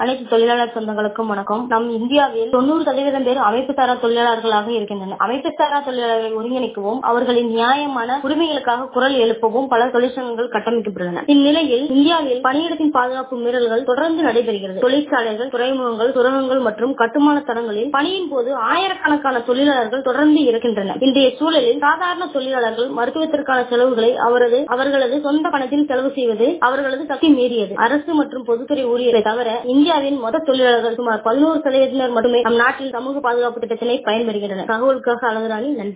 அனைத்து தொழிலாளர் சொந்தங்களுக்கும் வணக்கம் நம் இந்தியாவில் தொண்ணூறு சதவீதம் பேர் அமைப்பு சாரா தொழிலாளர்களாக இருக்கின்றனர் அமைப்பு சாரா தொழிலாளர்களை ஒருங்கிணைக்கவும் அவர்களின் நியாயமான உரிமைகளுக்காக குரல் எழுப்பவும் பல தொழிற்சங்கங்கள் கட்டமைக்கப்பட்டுள்ளன இந்நிலையில் இந்தியாவில் பணியிடத்தின் பாதுகாப்பு மீறல்கள் தொடர்ந்து நடைபெறுகிறது தொழிற்சாலைகள் துறைமுகங்கள் சுரங்கங்கள் மற்றும் கட்டுமான தடங்களில் பணியின் போது ஆயிரக்கணக்கான தொழிலாளர்கள் தொடர்ந்து இருக்கின்றனர் இன்றைய சூழலில் சாதாரண தொழிலாளர்கள் மருத்துவத்திற்கான செலவுகளை அவரது அவர்களது சொந்த பணத்தில் செலவு செய்வது அவர்களது சக்தி மீறியது அரசு மற்றும் பொதுத்துறை ஊழியரை தவிர இந்தியாவின் மொத்த தொழிலாளர்கள் சுமார் பதினோரு சதவீதத்தினர் மட்டுமே நம் நாட்டில் சமூக பாதுகாப்பு திட்டத்தினை பயன்பெறுகின்றனர் தகவலுக்காக அழகுராணி நன்றி